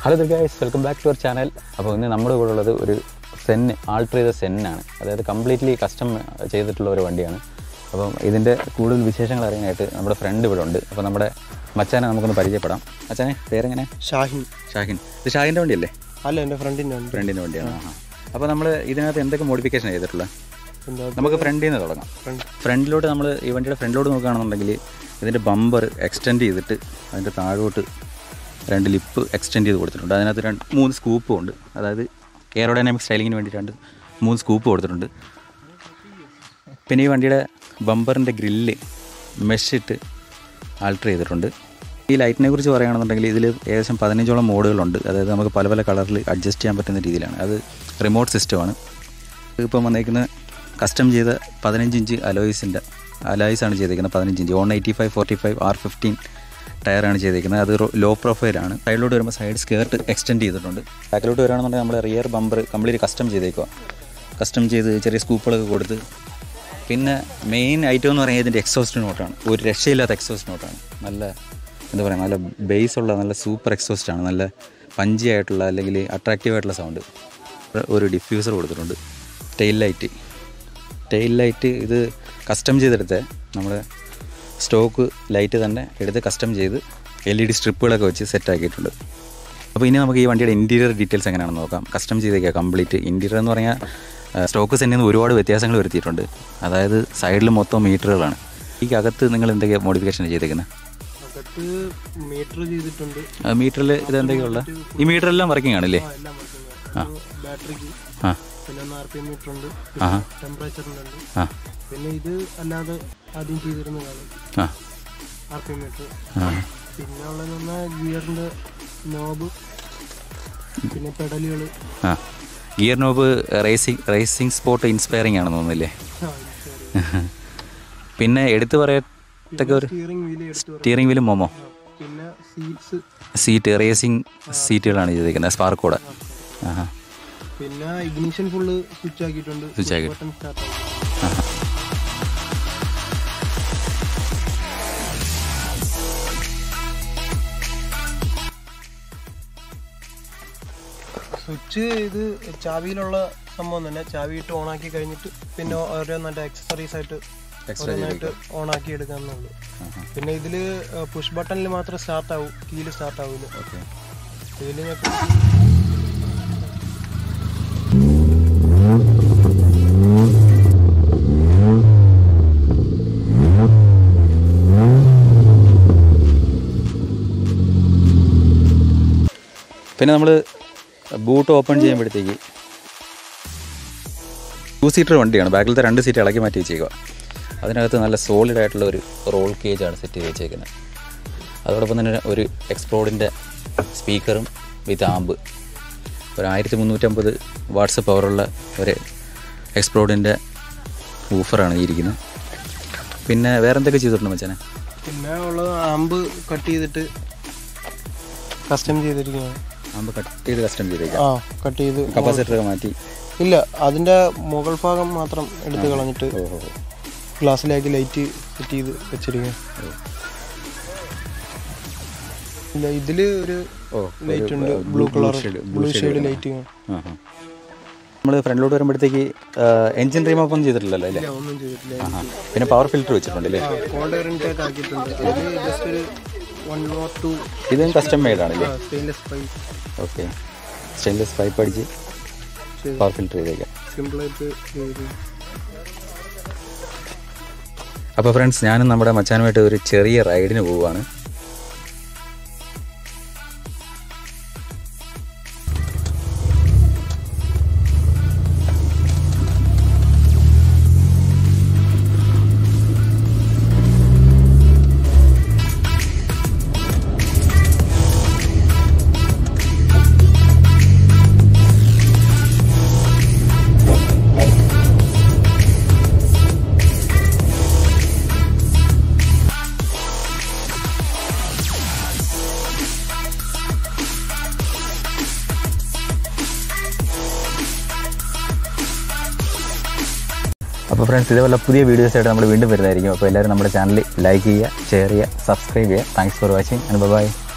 Hello guys welcome back to our channel അപ്പോൾ ഇന്ന് നമ്മുടെ കൂടെ ഉള്ളത് ഒരു സെൻ ആൾട്ടർ ചെയ്ത സെന്നാണ് അതായത് കംപ്ലീറ്റ്ലി കസ്റ്റം ചെയ്തിട്ടുള്ള ഒരു വണ്ടിയാണ് അപ്പം ഇതിൻ്റെ കൂടുതൽ വിശേഷങ്ങൾ അറിയാനായിട്ട് നമ്മുടെ ഫ്രണ്ട് ഇവിടെ ഉണ്ട് അപ്പോൾ നമ്മുടെ മച്ചാനെ നമുക്കൊന്ന് പരിചയപ്പെടാം മച്ചാനെ പേരെങ്ങനെ ഷാഹിൻ ഷാഹിൻ ഇത് ഷാഹിൻ്റെ വണ്ടിയല്ലേ അല്ല എൻ്റെ ഫ്രണ്ടിൻ്റെ ഉണ്ട് ഫ്രണ്ടിൻ്റെ വണ്ടിയാണ് ആ അപ്പോൾ നമ്മൾ ഇതിനകത്ത് എന്തൊക്കെ മോഡിഫിക്കേഷൻ ചെയ്തിട്ടുള്ളത് എന്താ നമുക്ക് ഫ്രണ്ടിൽ നിന്ന് തുടങ്ങാം ഫ്രണ്ട് ഫ്രണ്ടിലോട്ട് നമ്മൾ ഈ വണ്ടിയുടെ ഫ്രണ്ടിലോട്ട് നോക്കുകയാണെന്നുണ്ടെങ്കിൽ ഇതിൻ്റെ ബമ്പർ എക്സ്റ്റെൻഡ് ചെയ്തിട്ട് അതിൻ്റെ താഴോട്ട് രണ്ട് ലിപ്പ് എക്സ്റ്റെൻഡ് ചെയ്ത് കൊടുത്തിട്ടുണ്ട് അതിനകത്ത് രണ്ട് മൂന്ന് സ്കൂപ്പും ഉണ്ട് അതായത് എയറോഡൈനാമിക് സ്റ്റൈലിങ്ങിന് വേണ്ടി രണ്ട് മൂന്ന് സ്കൂപ്പ് കൊടുത്തിട്ടുണ്ട് പിന്നെ ഈ വണ്ടിയുടെ ബമ്പറിൻ്റെ ഗ്രില്ല് മെഷിട്ട് ആൾട്ടർ ചെയ്തിട്ടുണ്ട് ഈ ലൈറ്റിനെ കുറിച്ച് പറയുകയാണെന്നുണ്ടെങ്കിൽ ഇതിൽ ഏകദേശം പതിനഞ്ചോളം മോഡുകളുണ്ട് അതായത് നമുക്ക് പല പല കളറിൽ അഡ്ജസ്റ്റ് ചെയ്യാൻ പറ്റുന്ന രീതിയിലാണ് അത് റിമോട്ട് സിസ്റ്റമാണ് ഇപ്പം വന്നേക്കുന്ന കസ്റ്റം ചെയ്ത പതിനഞ്ച് ഇഞ്ച് അലോയ്സിൻ്റെ അലോയ്സാണ് ചെയ്തേക്കുന്നത് പതിനഞ്ച് inch on eighty five forty five R fifteen ടയറാണ് ചെയ്തേക്കുന്നത് അത് ലോ പ്രൊഫൈലാണ് സൈഡിലോട്ട് വരുമ്പോൾ സൈഡ് സ്കേർട്ട് എക്സ്റ്റെൻഡ് ചെയ്തിട്ടുണ്ട് ബാക്കിലോട്ട് വരികയാണെന്നുണ്ടെങ്കിൽ നമ്മൾ റിയർ ബമ്പർ കംപ്ലീറ്റ് കസ്റ്റം ചെയ്തേക്കുക കസ്റ്റം ചെയ്ത് ചെറിയ സ്കൂപ്പുകളൊക്കെ കൊടുത്ത് പിന്നെ മെയിൻ ഐറ്റം എന്ന് പറയുന്നത് ഇതിൻ്റെ എക്സോസ്റ്റ് നോട്ടാണ് ഒരു രക്ഷയില്ലാത്ത എക്സോസ്റ്റ് നോട്ടാണ് നല്ല എന്താ പറയുക നല്ല ബേസ് ഉള്ള നല്ല സൂപ്പർ എക്സോസ്റ്റ് ആണ് നല്ല പഞ്ചി ആയിട്ടുള്ള അല്ലെങ്കിൽ അട്രാക്റ്റീവ് ആയിട്ടുള്ള സൗണ്ട് ഒരു ഡിഫ്യൂസർ കൊടുത്തിട്ടുണ്ട് ടെയിൽ ലൈറ്റ് ടെയിൽ ലൈറ്റ് ഇത് കസ്റ്റം ചെയ്തെടുത്ത് നമ്മുടെ സ്റ്റോക്ക് ലൈറ്റ് തന്നെ എടുത്ത് കസ്റ്റം ചെയ്ത് എൽ ഇ ഡി സ്ട്രിപ്പുകളൊക്കെ വെച്ച് സെറ്റ് ആക്കിയിട്ടുണ്ട് അപ്പോൾ ഇനി നമുക്ക് ഈ വണ്ടിയുടെ ഇൻറ്റീരിയർ ഡീറ്റെയിൽസ് എങ്ങനെയാണെന്ന് നോക്കാം കസ്റ്റം ചെയ്തേക്കുക കംപ്ലീറ്റ് ഇൻറ്റീരിയർ എന്ന് പറഞ്ഞാൽ സ്റ്റോക്ക് സെന്നിൽ നിന്ന് ഒരുപാട് വ്യത്യാസങ്ങൾ വരുത്തിയിട്ടുണ്ട് അതായത് സൈഡിൽ മൊത്തം മീറ്ററുകളാണ് ഈ അകത്ത് നിങ്ങൾ എന്തൊക്കെയാണ് മോഡിഫിക്കേഷൻ ചെയ്തേക്കുന്നത് അകത്ത് മീറ്റർ ചെയ്തിട്ടുണ്ട് മീറ്ററിൽ ഇത് എന്തൊക്കെയുള്ള ഈ മീറ്ററെല്ലാം വർക്കിംഗ് ആണല്ലേ ആ, എല്ലാം ബാറ്ററിക്ക് ആ പിന്നെ ഒന്ന് ആർ പി എം മീറ്റർ ഉണ്ട് ആഹാ. ടെമ്പറേച്ചറിൻ്റെ ഉണ്ട് ആ പിന്നെ ഇത് അല്ലാതെ ആദ്യം ചെയ്തിരുന്ന കാണും ആ ആർ പി എം മീറ്റർ ആ പിന്നെ ഉള്ളതെന്ന് പറഞ്ഞാൽ ഗിയറിൻ്റെ നോബ് പിന്നെ പെഡലുകൾ ആ gear knob racing racing spot inspiring ആണെന്ന് തോന്നുന്നില്ലേ പിന്നെ എടുത്തു പറയത്തക്ക ഒരു സ്റ്റിയറിംഗ് വീല് എടുത്ത് പറ- സ്റ്റിയറിംഗ് വീലും മോമോ ആ, പിന്നെ സീറ്റ്സ് സീറ്റ് റേസിംഗ് സീറ്റുകളാണ് ചെയ്തിരിക്കുന്നത് സ്പാർക്കോടെ ആഹാ പിന്നെ ഇഗ്നിഷൻ ഫുള്ള് സ്വിച്ച് ആക്കിയിട്ടുണ്ട് Switch ആക്കി. ബട്ടൺ സ്റ്റാർട്ട് ആക്കി സ്വിച്ച് ഇത് ചാവിയിലുള്ള സംഭവം തന്നെ ചാവി ഇട്ട് ഓണാക്കി കഴിഞ്ഞിട്ട് പിന്നെ ഓരോ നല്ല ആക്സസറീസ് ആയിട്ട് എക്സ്ട്രാ ഓരോന്നായിട്ട് ഓണാക്കി എടുക്കാന്നുള്ളൂ പിന്നെ ഇതില് പുഷ് ബട്ടണിൽ മാത്രം സ്റ്റാർട്ട് ആവും കീല് സ്റ്റാർട്ട് ആവില്ല ഓക്കെ ഇതില് ഞെക്കി- പിന്നെ നമ്മൾ ബൂട്ട് ഓപ്പൺ ചെയ്യുമ്പോഴത്തേക്ക് ടു സീറ്റർ വണ്ടിയാണ് ബാക്കിലത്തെ രണ്ട് സീറ്റ് ഇളക്കി മാറ്റി വെച്ചേക്കുക അതിനകത്ത് നല്ല സോളിഡ് ആയിട്ടുള്ള ഒരു റോൾ കേജാണ് സെറ്റ് ചെയ്ത് വെച്ചേക്കുന്നത് അതോടൊപ്പം തന്നെ ഒരു എക്സ്പ്ലോഡിൻ്റെ സ്പീക്കറും വിത്ത് ആമ്പ് ഒരു ആയിരത്തി മുന്നൂറ്റമ്പത് വാട്ട്സ് പവറുള്ള ഒരു എക്സ്പ്ലോഡിൻ്റെ ഊഫറാണ് ഈ ഇരിക്കുന്നത് പിന്നെ വേറെ എന്തൊക്കെ ചെയ്തിട്ടുണ്ട് മച്ചാനെ പിന്നെ ഉള്ളത് ആമ്പ് കട്ട് ചെയ്തിട്ട് കസ്റ്റം ചെയ്തിരിക്കുകയാണ് ആമ്പ് കട്ട് ചെയ്ത് കസ്റ്റം ചെയ്തേക്കാം ആ കട്ട് ചെയ്ത് കപ്പാസിറ്റർ മാറ്റി ഇല്ല അതിന്റെ മുകൾ ഭാഗം മാത്രം എടുത്ത് കളഞ്ഞിട്ട് ഓഹോ ഗ്ലാസ്സിലേക്ക് ലൈറ്റ് സെറ്റ് ചെയ്ത് വെച്ചിരിക്കുക ഇല്ല ഇതില് ഒരു ഓ ലൈറ്റ് ഉണ്ട് blue colour blue shade light നമ്മൾ ഫ്രണ്ടിലോട്ട് വരുമ്പോഴത്തേക്ക് എഞ്ചിൻ റീമോപ്പ് ഒന്നും ചെയ്തിട്ടില്ലല്ലോ അല്ലേ ഒന്നും ചെയ്തിട്ടില്ല ആഹാ. പിന്നെ പവർ ഫിൽറ്റർ വെച്ചിട്ടുണ്ടല്ലേ കോൾഡ് എയർ ഇൻടേക്ക് ആക്കിയിട്ടുണ്ട് ഇത് ജസ്റ്റ് ഒരു വൺ ഓർ ടു ഇതും കസ്റ്റം മെയ്ഡ് ആണല്ലേ stainless pipe okay stainless pipe അടിച്ച് ചെയ്ത് പവർ ഫിൽറ്റർ ചെയ്തേക്കാം സിമ്പിളായിട്ട് ചെയ്ത് അപ്പോൾ ഫ്രണ്ട്സ് ഞാനും നമ്മുടെ മച്ചാനുമായിട്ട് ഒരു ചെറിയ റൈഡിന് പോവുകയാണ് അപ്പോൾ ഫ്രണ്ട്സ് ഇതേപോലെ പുതിയ വീഡിയോസ് ആയിട്ട് നമ്മൾ വീണ്ടും വരുന്നതായിരിക്കും അപ്പോൾ എല്ലാവരും നമ്മുടെ ചാനൽ ലൈക്ക് ചെയ്യുക ഷെയർ ചെയ്യുക സബ്സ്ക്രൈബ് ചെയ്യുക thanks for watching and by